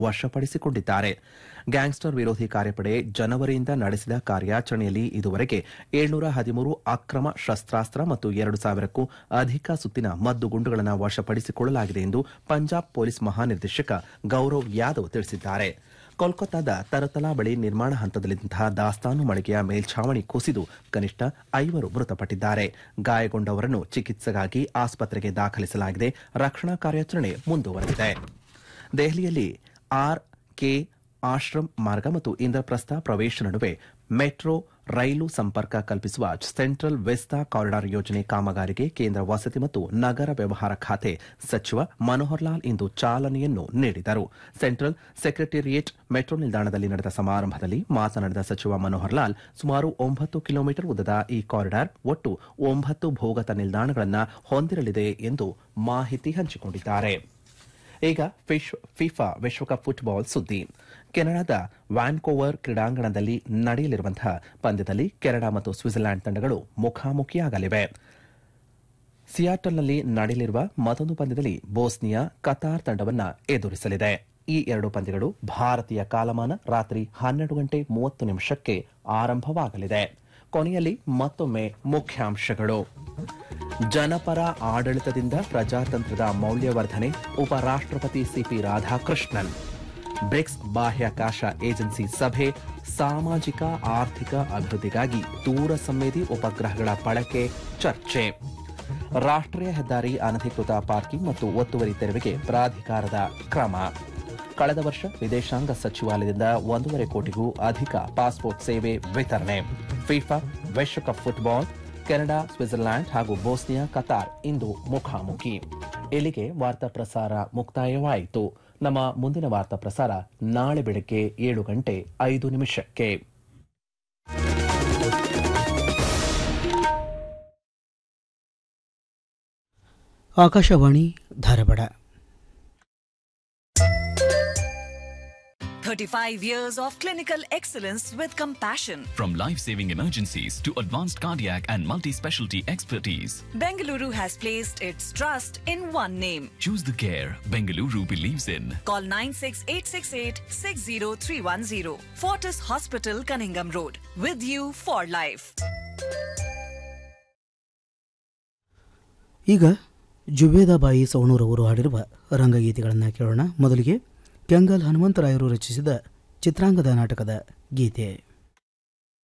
ವಶಪಡಿಸಿಕೊಂಡಿದ್ದಾರೆ ಗ್ಯಾಂಗ್ಸ್ಟರ್ ವಿರೋಧಿ ಕಾರ್ಯಪಡೆ ಜನವರಿಯಿಂದ ನಡೆಸಿದ ಕಾರ್ಯಾಚರಣೆಯಲ್ಲಿ ಇದುವರೆಗೆ ಏಳ್ನೂರ ಹದಿಮೂರು ಅಕ್ರಮ ಶಸ್ತ್ರಾಸ್ತ್ರ ಮತ್ತು ಎರಡು ಸಾವಿರಕ್ಕೂ ಅಧಿಕ ಸುತ್ತಿನ ಮದ್ದುಗುಂಡುಗಳನ್ನು ವಶಪಡಿಸಿಕೊಳ್ಳಲಾಗಿದೆ ಎಂದು ಪಂಜಾಬ್ ಪೊಲೀಸ್ ಮಹಾನಿರ್ದೇಶಕ ಗೌರವ್ ಯಾದವ್ ತಿಳಿಸಿದ್ದಾರೆ ಕೋಲ್ಕತ್ತಾದ ತರತಲಾ ಬಳಿ ನಿರ್ಮಾಣ ಹಂತದಲ್ಲಿದ್ದಂತಹ ದಾಸ್ತಾನು ಮಳಿಗೆಯ ಮೇಲ್ಛಾವಣಿ ಕುಸಿದು ಕನಿಷ್ಠ ಐವರು ಮೃತಪಟ್ಟಿದ್ದಾರೆ ಗಾಯಗೊಂಡವರನ್ನು ಚಿಕಿತ್ಸೆಗಾಗಿ ಆಸ್ಪತ್ರೆಗೆ ದಾಖಲಿಸಲಾಗಿದೆ ರಕ್ಷಣಾ ಕಾರ್ಯಾಚರಣೆ ಮುಂದುವರೆದಿದೆ ದೆಹಲಿಯಲ್ಲಿ ಆರ್ ಕೆ ಆಶ್ರಮ್ ಮಾರ್ಗ ಮತ್ತು ಇಂದ್ರಪ್ರಸ್ಥ ಪ್ರವೇಶ ನಡುವೆ ಮೆಟ್ರೋ ರೈಲು ಸಂಪರ್ಕ ಕಲ್ಪಿಸುವ ಸೆಂಟ್ರಲ್ ವೆಸ್ತಾ ಕಾರಿಡಾರ್ ಯೋಜನೆ ಕಾಮಗಾರಿಗೆ ಕೇಂದ್ರ ವಸತಿ ಮತ್ತು ನಗರ ವ್ಯವಹಾರ ಖಾತೆ ಸಚಿವ ಮನೋಹರ್ ಲಾಲ್ ಇಂದು ಚಾಲನೆಯನ್ನು ನೀಡಿದರು ಸೆಂಟ್ರಲ್ ಸೆಕ್ರೆಟೇರಿಯೇಟ್ ಮೆಟ್ರೋ ನಿಲ್ದಾಣದಲ್ಲಿ ನಡೆದ ಸಮಾರಂಭದಲ್ಲಿ ಮಾತನಾಡಿದ ಸಚಿವ ಮನೋಹರ್ ಲಾಲ್ ಸುಮಾರು ಒಂಬತ್ತು ಕಿಲೋಮೀಟರ್ ಉದ್ದದ ಈ ಕಾರಿಡಾರ್ ಒಟ್ಟು ಒಂಬತ್ತು ಭೂಗತ ನಿಲ್ದಾಣಗಳನ್ನು ಹೊಂದಿರಲಿದೆ ಎಂದು ಮಾಹಿತಿ ಹಂಚಿಕೊಂಡಿದ್ದಾರೆ ಈಗ ಫಿಫಾ ವಿಶ್ವಕಪ್ ಫುಟ್ಬಾಲ್ ಸುದ್ದಿ ಕೆನಡಾದ ವ್ಯಾನ್ಕೋವರ್ ಕ್ರೀಡಾಂಗಣದಲ್ಲಿ ನಡೆಯಲಿರುವಂತಹ ಪಂದ್ಯದಲ್ಲಿ ಕೆನಡಾ ಮತ್ತು ಸ್ವಿಟ್ಜರ್ಲ್ಯಾಂಡ್ ತಂಡಗಳು ಮುಖಾಮುಖಿಯಾಗಲಿವೆ ಸಿಯಾಟಲ್ನಲ್ಲಿ ನಡೆಯಲಿರುವ ಮತ್ತೊಂದು ಪಂದ್ಯದಲ್ಲಿ ಬೋಸ್ನಿಯಾ ಕತಾರ್ ತಂಡವನ್ನು ಎದುರಿಸಲಿದೆ ಈ ಎರಡು ಪಂದ್ಯಗಳು ಭಾರತೀಯ ಕಾಲಮಾನ ರಾತ್ರಿ ಹನ್ನೆರಡು ಗಂಟೆ ಮೂವತ್ತು ನಿಮಿಷಕ್ಕೆ ಆರಂಭವಾಗಲಿದೆ ಕೊನೆಯಲ್ಲಿ ಮತ್ತೊಮ್ಮೆ ಮುಖ್ಯಾಂಶಗಳು ಜನಪರ ಆಡಳಿತದಿಂದ ಪ್ರಜಾತಂತ್ರದ ಮೌಲ್ಯವರ್ಧನೆ ಉಪರಾಷ್ಟಪತಿ ಸಿಪಿ ರಾಧಾಕೃಷ್ಣನ್ ಬ್ರಿಕ್ಸ್ ಬಾಹ್ಯಾಕಾಶ ಏಜೆನ್ಸಿ ಸಭೆ ಸಾಮಾಜಿಕ ಆರ್ಥಿಕ ಅಭಿವೃದ್ಧಿಗಾಗಿ ದೂರ ಸಂವೇದಿ ಉಪಗ್ರಹಗಳ ಬಳಕೆ ಚರ್ಚೆ ರಾಷ್ಟ್ರೀಯ ಹೆದ್ದಾರಿ ಅನಧಿಕೃತ ಪಾರ್ಕಿಂಗ್ ಮತ್ತು ಒತ್ತುವರಿ ತೆರವಿಗೆ ಪ್ರಾಧಿಕಾರದ ಕ್ರಮ ಕಳೆದ ವರ್ಷ ವಿದೇಶಾಂಗ ಸಚಿವಾಲಯದಿಂದ ಒಂದೂವರೆ ಕೋಟಿಗೂ ಅಧಿಕ ಪಾಸ್ಪೋರ್ಟ್ ಸೇವೆ ವಿತರಣೆ ಫಿಫಾ ವಿಶ್ವಕಪ್ ಫುಟ್ಬಾಲ್ ಕೆನಡಾ ಸ್ವಿಟ್ಜರ್ಲ್ಯಾಂಡ್ ಹಾಗೂ ಬೋಸ್ನಿಯಾ ಕತಾರ್ ಇಂದು ಮುಖಾಮುಖಿ ಇಲ್ಲಿಗೆ ವಾರ್ತಾ ಪ್ರಸಾರ ಮುಕ್ತಾಯವಾಯಿತು ನಮ್ಮ ಮುಂದಿನ ವಾರ್ತಾ ಪ್ರಸಾರ ನಾಳೆ ಬೆಳಗ್ಗೆ ಏಳು ಗಂಟೆ ಐದು ನಿಮಿಷಕ್ಕೆ Akashvani Dharwad 35 years of clinical excellence with compassion. From life saving emergencies to advanced cardiac and multi specialty expertise, Bengaluru has placed its trust in one name. choose the care Bengaluru believes in. Call 96868 60310. Fortis Hospital, Cunningham Road. With you for life. ಈಗ ಜುಬೇದಾಬಾಯಿ ಸವಣೂರವರು ಹಾಡಿರುವ ರಂಗಗೀತೆಗಳನ್ನು ಕೇಳೋಣ ಮೊದಲಿಗೆ ಕೆಂಗಲ್ ಹನುಮಂತರಾಯರು ರಚಿಸಿದ ಚಿತ್ರಾಂಗದ ನಾಟಕದ ಗೀತೆ